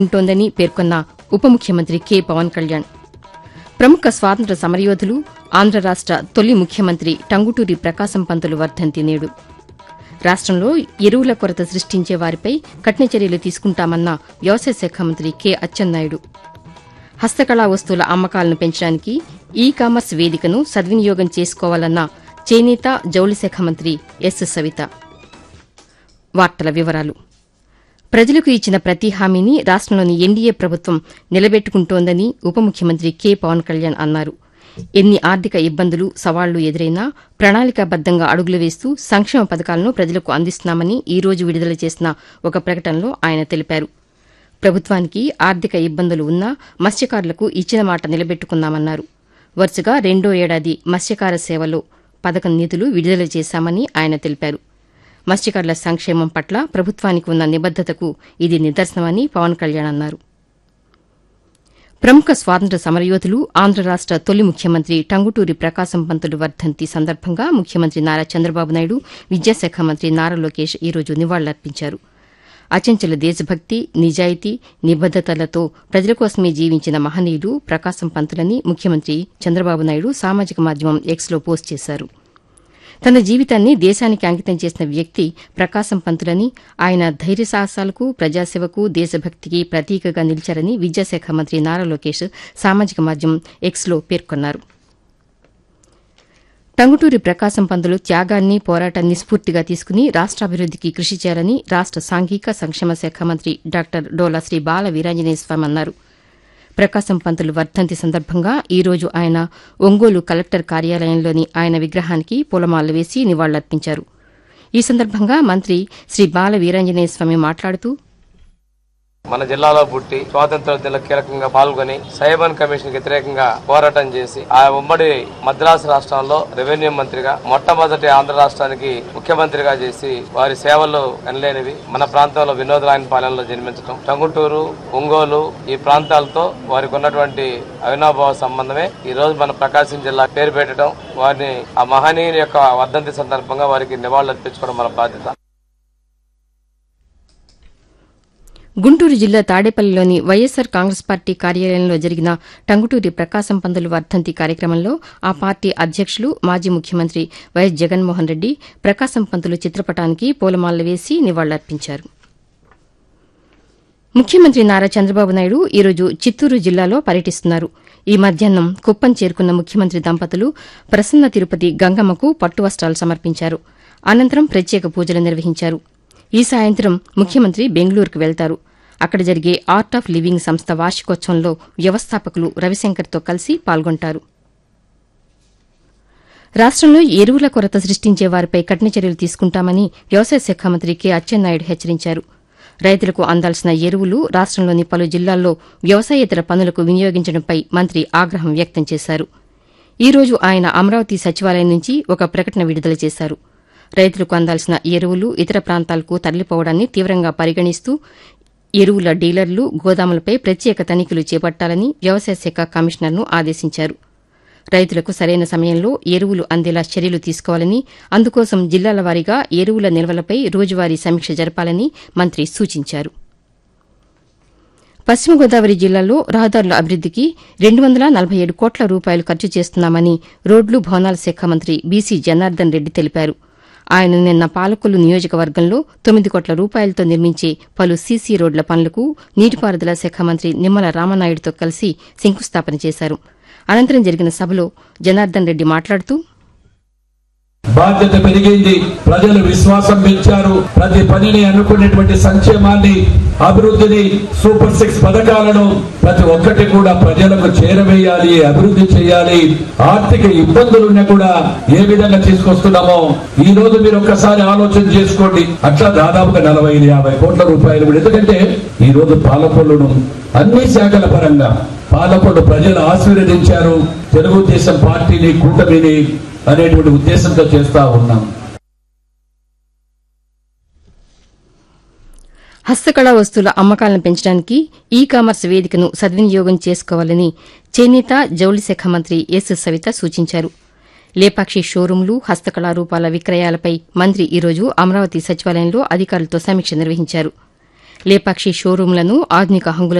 ఉంటోందని పేర్కొన్న ఉప ముఖ్యమంత్రి కె పవన్ కళ్యాణ్ ప్రముఖ స్వాతంత్ర సమరయోధులు ఆంధ్ర రాష్ట తొలి ముఖ్యమంత్రి టంగుటూరి ప్రకాశం పంతులు వర్ధంతి నేడు రాష్టంలో ఎరువుల కొరత సృష్టించే వారిపై కఠిన చర్యలు తీసుకుంటామన్న వ్యవసాయ శాఖ మంత్రి కె అచ్చెన్నాయుడు హస్తకళా వస్తువుల అమ్మకాలను పెంచడానికి ఈ కామర్స్ వేదికను సద్వినియోగం చేసుకోవాలన్న చేనేత జౌళి శాఖ మంత్రి ఎస్ సవిత వార్తల వివరాలు ప్రజలకు ఇచ్చిన ప్రతి హామీని రాష్టంలోని ఎన్డీఏ ప్రభుత్వం నిలబెట్టుకుంటోందని ఉప ముఖ్యమంత్రి కె పవన్ కళ్యాణ్ అన్నారు ఎన్ని ఆర్థిక ఇబ్బందులు సవాళ్లు ఎదురైనా ప్రణాళికాబద్దంగా అడుగులు వేస్తూ సంక్షేమ పథకాలను ప్రజలకు అందిస్తున్నామని ఈ రోజు విడుదల చేసిన ఒక ప్రకటనలో ఆయన తెలిపారు ప్రభుత్వానికి ఆర్థిక ఇబ్బందులు ఉన్నా మత్స్యకారులకు ఇచ్చిన మాట నిలబెట్టుకున్నామన్నారు వరుసగా రెండో ఏడాది మత్స్యకార సేవలో పథకం నిధులు విడుదల చేశామని ఆయన తెలిపారు మత్స్యకారుల సంక్షేమం పట్ల ప్రభుత్వానికి ఉన్న నిబద్దతకు ఇది నిదర్శనమని పవన్ కళ్యాణ్ అన్నారు ప్రముఖ స్వాతంత్ర సమరయోధులు ఆంధ్ర రాష్ట తొలి ముఖ్యమంత్రి టంగుటూరి ప్రకాశం పంతులు వర్ధంతి సందర్భంగా ముఖ్యమంత్రి నారా చంద్రబాబు నాయుడు విద్యాశాఖ మంత్రి నారా లోకేష్ ఈ రోజు నివాళులర్పించారు అచంచల దేశభక్తి నిజాయితీ నిబద్దతలతో ప్రజల కోసమే జీవించిన మహనీయులు ప్రకాశం పంతులని ముఖ్యమంత్రి చంద్రబాబు నాయుడు సామాజిక మాధ్యమం ఎక్స్లో పోస్ట్ చేశారు తన జీవితాన్ని దేశానికి అంకితం చేసిన వ్యక్తి ప్రకాశం పంతులని ఆయన ధైర్య సాహసాలకు ప్రజాసేవకు దేశభక్తికి ప్రతీకగా నిలిచారని విద్యాశాఖ మంత్రి నారా లోకేష్ సామాజిక మాధ్యమం ఎక్స్లో పేర్కొన్నారు టంగుటూరి ప్రకాశం పంతులు త్యాగాన్ని పోరాటాన్ని స్ఫూర్తిగా తీసుకుని రాష్టాభివృద్దికి కృషి చేయాలని రాష్ట సాంఘిక సంక్షేమ శాఖ మంత్రి డాక్టర్ డోలా శ్రీ బాల వీరాంజనేయ స్వామి అన్నారు ప్రకాశం పంతులు వర్ధంతి సందర్భంగా ఈ రోజు ఆయన ఒంగోలు కలెక్టర్ కార్యాలయంలోని ఆయన విగ్రహానికి పూలమాలలు వేసి నివాళులర్పించారు ఈ సందర్భంగా మంత్రి శ్రీ బాల వీరాంజనేయ స్వామి మాట్లాడుతూ మన జిల్లాలో పుట్టి స్వాతంత్రోద్యమంలో కీలకంగా పాల్గొని సైబన్ కమిషన్ వ్యతిరేకంగా పోరాటం చేసి ఆ ఉమ్మడి మద్రాసు రాష్ట్రంలో రెవెన్యూ మంత్రిగా మొట్టమొదటి ఆంధ్ర రాష్ట్రానికి ముఖ్యమంత్రిగా చేసి వారి సేవలు ఎనలేనివి మన ప్రాంతంలో వినోదరాయన పాలనలో జన్మించడం టంగుటూరు ఒంగోలు ఈ ప్రాంతాలతో వారికి ఉన్నటువంటి అవినాభావ సంబంధమే ఈ రోజు మన ప్రకాశం జిల్లా పేరు పెట్టడం వారిని ఆ మహనీయుని యొక్క వర్ధంతి సందర్భంగా వారికి నివాళులు అర్పించుకోవడం మన బాధ్యత గుంటూరు జిల్లా తాడేపల్లిలోని వైఎస్సార్ కాంగ్రెస్ పార్టీ కార్యాలయంలో జరిగిన టంగుటూరి ప్రకాశం పంతులు వర్ధంతి కార్యక్రమంలో ఆ పార్టీ అధ్యక్షులు మాజీ ముఖ్యమంత్రి వైఎస్ జగన్మోహన్ రెడ్డి ప్రకాశం పంతులు చిత్రపటానికి పూలమాలలు వేసి నివాళులర్పించారు ముఖ్యమంత్రి నారా చంద్రబాబు నాయుడు ఈరోజు చిత్తూరు జిల్లాలో పర్యటిస్తున్నారు ఈ మధ్యాహ్నం కుప్పం చేరుకున్న ముఖ్యమంత్రి దంపతులు ప్రసన్న తిరుపతి గంగమ్మకు పట్టు వస్త్రాలు సమర్పించారు అనంతరం ప్రత్యేక పూజలు నిర్వహించారు ఈ సాయంత్రం ముఖ్యమంత్రి బెంగళూరుకు వెళ్తారు అక్కడ జరిగే ఆర్ట్ ఆఫ్ లివింగ్ సంస్థ వార్షికోత్సవంలో వ్యవస్థాపకులు రవిశంకర్తో కలిసి పాల్గొంటారు రాష్టంలో ఎరువుల కొరత సృష్టించే వారిపై కఠిన చర్యలు తీసుకుంటామని వ్యవసాయ శాఖ మంత్రి కె అచ్చెన్నాయుడు హెచ్చరించారు రైతులకు అందాల్సిన ఎరువులు రాష్టంలోని పలు జిల్లాల్లో వ్యవసాయేతర పనులకు వినియోగించడంపై మంత్రి ఆగ్రహం వ్యక్తం చేశారు ఈ రోజు ఆయన అమరావతి సచివాలయం నుంచి ఒక ప్రకటన విడుదల చేశారు రైతులకు అందాల్సిన ఎరువులు ఇతర ప్రాంతాలకు తరలిపోవడాన్ని తీవ్రంగా పరిగణిస్తూ ఎరువుల డీలర్లు గోదాములపై ప్రత్యేక తనిఖీలు చేపట్టాలని వ్యవసాయ శాఖ కమిషనర్ను ఆదేశించారు రైతులకు సరైన సమయంలో ఎరువులు అందేలా చర్యలు తీసుకోవాలని అందుకోసం జిల్లాల వారీగా ఎరువుల నిల్వలపై రోజువారీ సమీక్ష జరపాలని మంత్రి సూచించారు పశ్చిమ గోదావరి జిల్లాలో రహదారుల అభివృద్దికి రెండు వందల నలభై ఏడు కోట్ల రూపాయలు ఖర్చు చేస్తున్నామని రోడ్లు భవనాల శాఖ మంత్రి బీసీ జనార్దన్ రెడ్డి తెలిపారు ఆయన నిన్న పాలకొల్లు నియోజకవర్గంలో తొమ్మిది కోట్ల రూపాయలతో నిర్మించే పలు సీసీ రోడ్ల పనులకు నీటిపారుదల శాఖ మంత్రి నిమ్మల రామనాయుడుతో కలిసి శంకుస్థాపన చేశారు అనంతరం జరిగిన సభలో జనార్దన్ రెడ్డి మాట్లాడుతూ బాధ్యత పెరిగింది ప్రజలు విశ్వాసం పెంచారు ప్రతి పనిని అనుకునేటువంటి సంక్షేమాన్ని అభివృద్ధిని సూపర్ సిక్స్ పథకాలను ప్రతి ఒక్కటి కూడా ప్రజలకు చేరవేయాలి అభివృద్ధి చేయాలి ఆర్థిక ఇబ్బందులున్నా కూడా ఏ విధంగా తీసుకొస్తున్నామో ఈ రోజు మీరు ఒక్కసారి ఆలోచన చేసుకోండి అట్లా దాదాపుగా నలభై యాభై కోట్ల రూపాయలు కూడా ఎందుకంటే ఈ రోజు పాలకొల్లును అన్ని శాఖల పరంగా పాలకొల్లు ప్రజలు ఆశీర్వదించారు తెలుగుదేశం పార్టీని కూటమిని అనేటువంటి ఉద్దేశంతో చేస్తా ఉన్నాం హస్తకళా వస్తువుల అమ్మకాలను పెంచడానికి ఈ కామర్స్ వేదికను సద్వినియోగం చేసుకోవాలని చేనేత జౌళి శాఖ మంత్రి ఎస్ సవిత సూచించారు లేపాక్షి షోరూంలు హస్తకళా రూపాల విక్రయాలపై మంత్రి ఈరోజు అమరావతి సచివాలయంలో అధికారులతో సమీక్ష నిర్వహించారు లేపాక్షి షోరూంలను ఆధునిక హంగుల